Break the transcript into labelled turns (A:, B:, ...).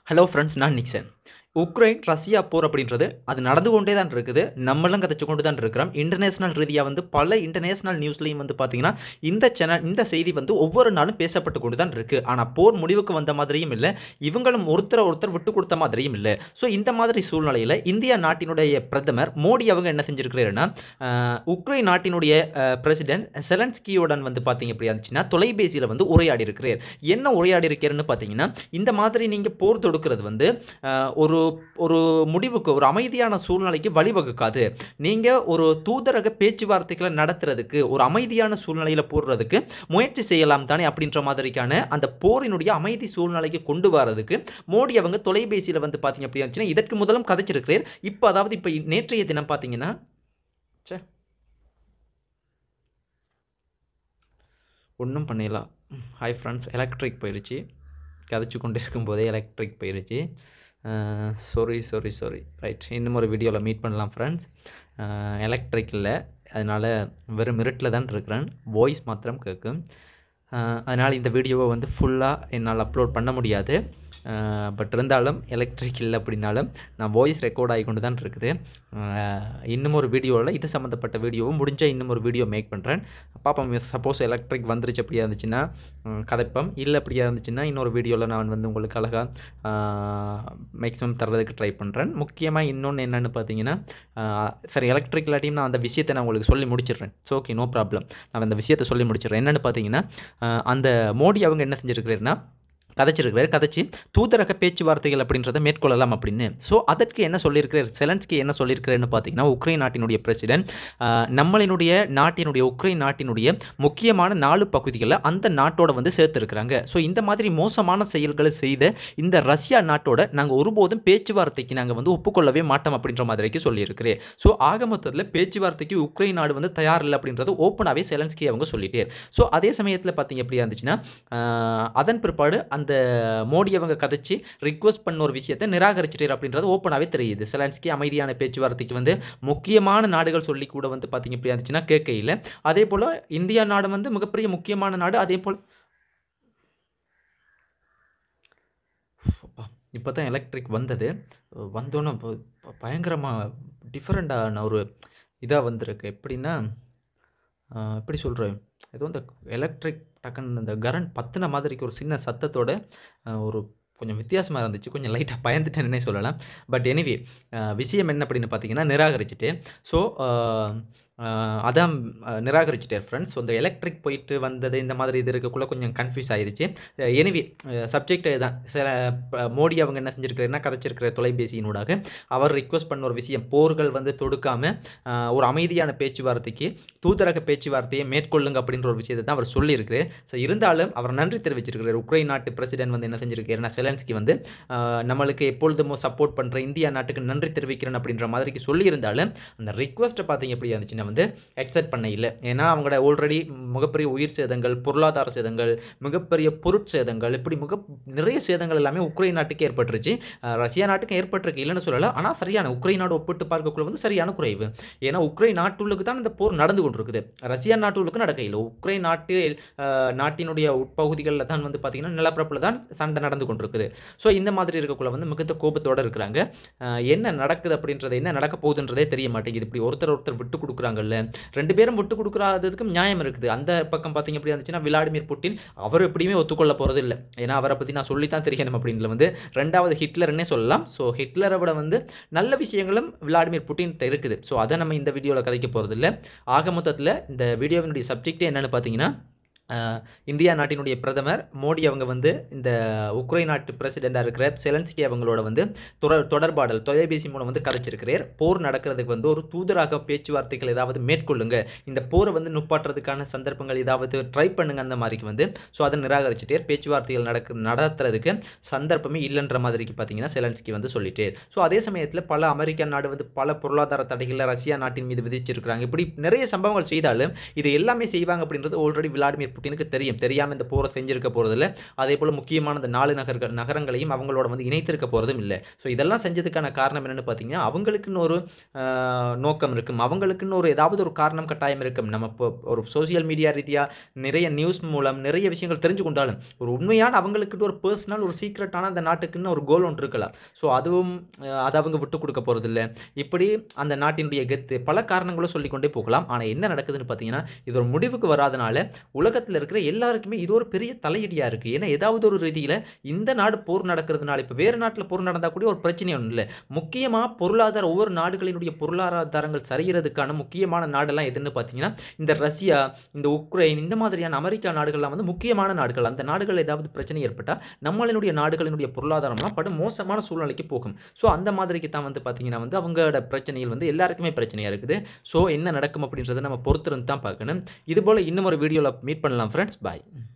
A: hello friends நான் Nixon Ukraine Russia போர் அப்படின்றது அது நடந்து கொண்டே தான் இருக்குது நம்மளும் கதைச்சு கொண்டு தான் இருக்கிறோம் இன்டர்நேஷனல் ரீதியாக வந்து பல இன்டர்நேஷனல் நியூஸ்லையும் வந்து பார்த்தீங்கன்னா இந்த சேனல் இந்த செய்தி வந்து ஒவ்வொரு நாளும் பேசப்பட்டு கொண்டு தான் இருக்குது ஆனால் போர் முடிவுக்கு வந்த மாதிரியும் இல்லை இவங்களும் ஒருத்தர் ஒருத்தர் விட்டு கொடுத்த மாதிரியும் இல்லை ஸோ இந்த மாதிரி சூழ்நிலையில் இந்தியா நாட்டினுடைய பிரதமர் மோடி அவங்க என்ன செஞ்சிருக்கிறாருன்னா ஆஹ், உக்ரைன் நாட்டினுடைய பிரசிடென்ட் செலன்ஸ்கியுடன் வந்து பார்த்தீங்க அப்படி இருந்துச்சுன்னா தொலைபேசியில் வந்து உரையாடி இருக்கிறார் என்ன உரையாடி இருக்கிறேன்னு பார்த்தீங்கன்னா இந்த மாதிரி நீங்கள் போர் தொடுக்கிறது வந்து ஆஹ், ஒரு ஒரு முடிவுக்கு ஒரு அமைதியான சூழ்நிலைக்கு வழிவகுக்காது நீங்கள் ஒரு தூதரக பேச்சுவார்த்தைகளை நடத்துறதுக்கு ஒரு அமைதியான சூழ்நிலையில் போடுறதுக்கு முயற்சி செய்யலாம் தானே அப்படின்ற மாதிரிக்கான அந்த போரினுடைய அமைதி சூழ்நிலைக்கு கொண்டு வரதுக்கு மோடி அவங்க தொலைபேசியில் வந்து பார்த்தீங்க அப்படி இருந்துச்சுன்னா இதற்கு முதலும் கதைச்சிருக்கிறார் இப்போ அதாவது இப்போ நேற்றைய தினம் பார்த்தீங்கன்னா ச்சே ஒன்றும் பண்ணிடலாம் ஹாய் ஃப்ரெண்ட்ஸ் எலக்ட்ரிக் போயிடுச்சு கதைச்சு கொண்டு இருக்கும்போதே எலக்ட்ரிக் போயிடுச்சு சாரி சாரி சாரி ரைட் இன்னும் ஒரு வீடியோவில் மீட் பண்ணலாம் ஃப்ரெண்ட்ஸ் எலக்ட்ரிக் இல்லை அதனால் வெறும் மிரட்டில் தான் இருக்கிறேன் வாய்ஸ் மாத்திரம் கேட்கும் அதனால் இந்த வீடியோவை வந்து ஃபுல்லாக என்னால் அப்லோட் பண்ண முடியாது பட் இருந்தாலும் எலக்ட்ரிக் இல்லை அப்படின்னாலும் நான் வாய்ஸ் ரெக்கார்ட் ஆகி கொண்டு தான் இருக்குது அஹ், இன்னும் ஒரு வீடியோவில் இது சம்மந்தப்பட்ட வீடியோவும் முடிஞ்ச இன்னும் ஒரு வீடியோ மேக் பண்ணுறேன் பாப்போம் சப்போஸ் எலக்ட்ரிக் வந்துருச்சு அப்படியா இருந்துச்சுன்னா உம், கதைப்பம் இல்லை அப்படியா இருந்துச்சுன்னா இன்னொரு வீடியோவில் நான் வந்து உங்களுக்கு அழகாக மேக்ஸிமம் தர்றதுக்கு ட்ரை பண்ணுறேன் முக்கியமாக இன்னொன்று என்னென்னு பார்த்தீங்கன்னா அஹ், சரி எலக்ட்ரிக் இல்லாட்டியும் நான் அந்த விஷயத்தை நான் உங்களுக்கு சொல்லி முடிச்சிடுறேன் ஸோ ஓகே நோ ப்ராப்ளம் நான் அந்த விஷயத்தை சொல்லி முடிச்சிடுறேன் என்னென்னு பார்த்தீங்கன்னா அஹ், அந்த மோடி அவங்க என்ன செஞ்சுருக்கிறாருன்னா கதைச்சிருக்கிறார் கதைச்சி தூதரக பேச்சுவார்த்தைகள் அப்படின்றத மேற்கொள்ளலாம் அப்படின்னு ஸோ அதற்கு என்ன சொல்லியிருக்கிறார் செலன்ஸ்கி என்ன சொல்லியிருக்கிறாருன்னு பார்த்தீங்கன்னா உக்ரைன் நாட்டினுடைய பிரசிடென்ட் நம்மளினுடைய நாட்டினுடைய உக்ரைன் நாட்டினுடைய முக்கியமான நாலு பகுதிகளை அந்த நாட்டோட வந்து சேர்த்துருக்குறாங்க ஸோ இந்த மாதிரி மோசமான செயல்களை செய்த இந்த ரஷ்யா நாட்டோட நாங்கள் ஒருபோதும் பேச்சுவார்த்தைக்கு நாங்கள் வந்து ஒப்புக்கொள்ளவே மாட்டோம் அப்படின்ற மாதிரிக்கு சொல்லியிருக்கிறேன் ஸோ ஆக மொத்தத்தில் பேச்சுவார்த்தைக்கு உக்ரைன் நாடு வந்து தயார் இல்லை அப்படின்றது ஓப்பனாகவே செலன்ஸ்கி அவங்க சொல்லிட்டார் ஸோ அதே சமயத்தில் பார்த்தீங்க எப்படி இருந்துச்சுன்னா ஆஹ், அதன் பிற்பாடு அந்த மோடி அவங்க கதைச்சு ரிக்வஸ்ட் பண்ண ஒரு விஷயத்தை நிராகரிச்சிட்டார் அப்படின்றது ஓப்பனாகவே தெரியுது செலன்ஸ்கி அமைதியான பேச்சுவார்த்தைக்கு வந்து முக்கியமான நாடுகள் சொல்லி கூட வந்து பார்த்தீங்க எப்படி இருந்துச்சுன்னா கேட்கையில் அதே போல் இந்தியா நாடு வந்து மிகப்பெரிய முக்கியமான நாடு அதே போல் இப்போ தான் எலக்ட்ரிக் வந்தது வந்தோன்னே ப- ப- பயங்கரமாக டிஃப்ரெண்ட்டான ஒரு இதாக வந்திருக்கு எப்படின்னா ஆஹ், எப்படி சொல்கிறேன் ஏதோ இந்த எலக்ட்ரிக் டக்குன்னு இந்த கரண்ட் பத்தின மாதிரிக்கு ஒரு சின்ன சத்தத்தோட ஆஹ், ஒரு கொஞ்சம் வித்தியாசமாக இருந்துச்சு கொஞ்சம் லைட்டாக பயந்துட்டேன்னே சொல்லலாம் பட் எனிவே விஷயம் என்ன அப்படின்னு பார்த்தீங்கன்னா நிராகரிச்சுட்டு ஸோ அதான் அஹ், நிராகரிச்சிட்டார் ஃப்ரெண்ட்ஸ் ஸோ இந்த எலக்ட்ரிக் போயிட்டு வந்தது இந்த மாதிரி இது இருக்கக்குள்ள கொஞ்சம் கன்ஃபியூஸ் ஆயிருச்சு எனிவே சப்ஜெக்ட் தான் சில ப- மோடி அவங்க என்ன செஞ்சிருக்கிறாருன்னா கதைச்சிருக்கிற தொலைபேசியினூடாக அவர் ரிக்வஸ்ட் பண்ண ஒரு விஷயம் போர்கள் வந்து தொடுக்காம ஆஹ், ஒரு அமைதியான பேச்சுவார்த்தைக்கு தூதரக பேச்சுவார்த்தையை மேற்கொள்ளுங்க அப்படின்ற ஒரு விஷயத்தை தான் அவர் சொல்லியிருக்கிறார் ஸோ இருந்தாலும் அவர் நன்றி தெரிவிச்சிருக்கிறார் உக்ரைன் நாட்டு பிரசிடென்ட் வந்து என்ன செஞ்சிருக்காருன்னா செலன்ஸ்கி வந்து ஆஹ், நம்மளுக்கு எப்பொழுதும் சப்போர்ட் பண்ணுற இந்தியா நாட்டுக்கு நன்றி தெரிவிக்கிறேன் அப்படின்ற மாதிரிக்கு சொல்லியிருந்தாலும் அந்த ரிக்வஸ்ட்டை பார்த்தீங்க எப்படி இருந்துச்சுன்னா வந்து அக்செப்ட் பண்ண இல்லை ஏன்னா அவங்களோட ஆல்ரெடி மிகப்பெரிய உயிர் சேதங்கள் பொருளாதார சேதங்கள் மிகப்பெரிய பொருட்சேதங்கள் இப்படி மிக நிறைய சேதங்கள் எல்லாமே உக்ரைன் நாட்டுக்கு ஏற்பட்டுருச்சு அஹ் ரஷ்யா நாட்டுக்கு ஏற்பட்டிருக்கு இல்லைன்னு சொல்லலை ஆனால் சரியான உக்ரைன் நாடு ஒப்பிட்டு பார்க்கக்குள்ள வந்து சரியான குறைவு ஏன்னா உக்ரைன் நாட்டுள்ளுக்கு தான் இந்த போர் நடந்து கொண்டிருக்குது ரஷ்யா நாட்டுள்ளுக்கு நடக்கையில் உக்ரைன் நாட்டு அஹ், நாட்டினுடைய உட்பகுதிகளில் தான் வந்து பார்த்திங்கன்னா நிலப்பரப்பில் தான் சண்டை நடந்து கொண்டிருக்குது ஸோ இந்த மாதிரி இருக்கக்குள்ள வந்து மிகுந்த கோபத்தோடு இருக்கிறாங்க அஹ், என்ன நடக்குது அப்படின்றது என்ன நடக்க போகுதுன்றதே தெரிய மாட்டேங்குது இப்படி ஒருத்தர் ஒருத்தர் விட்டு கொடுக்குறாங்கல்ல ரெண்டு பேரும் விட்டு கொடுக்குறதுக்கும் நியாயம் இருக்குது அந்த பக்கம் பார்த்தீங்க எப்படி இருந்துச்சுன்னா விளாடிமிர் புட்டின் அவர் எப்படியுமே ஒத்துக்கொள்ள போகிறது இல்லை ஏன்னா அவரை பற்றி நான் சொல்லி தான் தெரியணும் அப்படின்ல வந்து ரெண்டாவது ஹிட்லர்னே சொல்லலாம் ஸோ ஹிட்லரை விட வந்து நல்ல விஷயங்களும் விளாடிமிர் புட்டின் இருக்குது ஸோ அதை நம்ம இந்த வீடியோவில் கதைக்க போகிறது இல்லை ஆக மொத்தத்தில் இந்த வீடியோவினுடைய சப்ஜெக்டே என்னென்னு பார்த்தீங்கன்னா ஆஹ், இந்தியா நாட்டினுடைய பிரதமர் மோடி அவங்க வந்து இந்த உக்ரைன் நாட்டு பிரசிடெண்டாக இருக்கிற செலன்ஸ்கி அவங்களோட வந்து தொடர் தொடர்பாடல் தொலைபேசி மூலம் வந்து கதைச்சிருக்கிறார் போர் நடக்கிறதுக்கு வந்து ஒரு தூதராக பேச்சுவார்த்தைகள் ஏதாவது மேற்கொள்ளுங்க இந்த போரை வந்து நுப்பாட்டுறதுக்கான சந்தர்ப்பங்கள் ஏதாவது ட்ரை பண்ணுங்க அந்த மாதிரிக்கு வந்து ஸோ அதை நிராகரிச்சுட்டே பேச்சுவார்த்தைகள் நடக்க நடத்துறதுக்கு சந்தர்ப்பமே இல்லைன்ற மாதிரிக்கு பார்த்தீங்கன்னா செலன்ஸ்கி வந்து சொல்லிட்டே ஸோ அதே சமயத்தில் பல அமெரிக்க நாடு வந்து பல பொருளாதார தடைகளை ரஷ்யா நாட்டின் மீது விதிச்சிருக்கிறாங்க இப்படி நிறைய சம்பவங்கள் செய்தாலும் இது எல்லாமே செய்வாங்க அப்படின்றது ஆல்ரெடி விளாடிமிர் புட்டினுக்கு தெரியும் தெரியாமல் இந்த போரை செஞ்சிருக்க போகிறதில்ல அதே போல் முக்கியமான இந்த நாலு நகர்கள் நகரங்களையும் அவங்களோட வந்து இணைத்திருக்க போகிறதும் இல்லை ஸோ இதெல்லாம் செஞ்சதுக்கான காரணம் என்னென்னு பார்த்தீங்கன்னா அவங்களுக்குன்னு ஒரு ஆஹ், நோக்கம் இருக்கும் அவங்களுக்குன்னு ஒரு ஏதாவது ஒரு காரணம் கட்டாயம் இருக்கும் நம்ம இப்போ ஒரு சோஷியல் மீடியா ரீதியாக நிறைய நியூஸ் மூலம் நிறைய விஷயங்கள் தெரிஞ்சு கொண்டாலும் ஒரு உண்மையான அவங்களுக்கிட்ட ஒரு பர்சனல் ஒரு சீக்ரெட்டான அந்த நாட்டுக்குன்னு ஒரு கோல் ஒன்று இருக்கலாம் ஸோ அதுவும் ஆஹ், அதை அவங்க விட்டு கொடுக்க போகிறதில்ல இப்படி அந்த நாட்டினுடைய கெத்து பல காரணங்களும் சொல்லிக்கொண்டே போகலாம் ஆனால் என்ன நடக்குதுன்னு பார்த்தீங்கன்னா இது ஒரு முடிவுக்கு வராதனால உலகத்தில் இருக்கிற எல்லாருக்குமே இது ஒரு பெரிய தலையடியாக இருக்குது ஏன்னா ஏதாவது ஒரு ரீதியில் இந்த நாடு போர் நடக்கிறதுனால இப்போ வேறு நாட்டில் போர் நடந்தால் கூட ஒரு பிரச்சனை ஒன்றும் இல்லை முக்கியமாக பொருளாதார ஒவ்வொரு நாடுகளினுடைய பொருளாதாரங்கள் சரிகிறதுக்கான முக்கியமான நாடெல்லாம் எதுன்னு பார்த்தீங்கன்னா இந்த ரஷ்யா இந்த உக்ரைன் இந்த மாதிரியான அமெரிக்கா நாடுகள்லாம் வந்து முக்கியமான நாடுகள் அந்த நாடுகள் ஏதாவது பிரச்சனை ஏற்பட்டால் நம்மளினுடைய நாடுகளினுடைய பொருளாதாரம்லாம் படும் மோசமான சூழ்நிலைக்கு போகும் ஸோ அந்த மாதிரிக்கு தான் வந்து பார்த்தீங்கன்னா வந்து அவங்களோட பிரச்சனைகள் வந்து எல்லாருக்குமே பிரச்சனையாக இருக்குது ஸோ என்ன நடக்கும் அப்படின்றத நம்ம பொறுத்திருந்து தான் பார்க்கணும் இது போல் இன்னும் ஒரு வீடியோவில் மீட் பண்ணலாம் ஃப்ரெண்ட்ஸ் பாய்